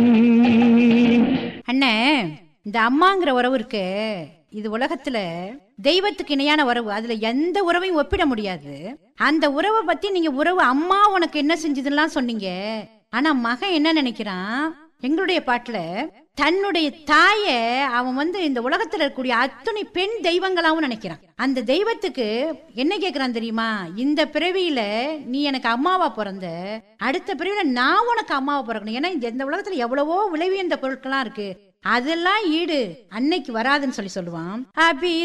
அண்ணே இந்த அம்மாங்கிற உறவு இருக்கு இது உலகத்துல தெய்வத்துக்கு இணையான உறவு அதுல எந்த உறவையும் ஒப்பிட முடியாது அந்த உறவை பத்தி நீங்க உறவு அம்மா உனக்கு என்ன செஞ்சதுலாம் சொன்னீங்க ஆனா மகன் என்ன நினைக்கிறான் எங்களுடைய பாட்டுல தன்னுடைய தாய அவன் வந்து இந்த உலகத்துல இருக்கக்கூடிய அத்துணை பெண் தெய்வங்களாவும் நினைக்கிறான் அந்த தெய்வத்துக்கு என்ன கேக்குறான் தெரியுமா இந்த பிறவியில நீ எனக்கு அம்மாவா பிறந்த அடுத்த பிறவியில நான் உனக்கு அம்மாவா பிறக்கணும் ஏன்னா இந்த இந்த உலகத்துல எவ்வளவோ விளைவியந்த பொருட்கள்லாம் இருக்கு அதெல்லாம் ஈடு அன்னைக்கு வராதுன்னு சொல்லி சொல்லுவான் அபி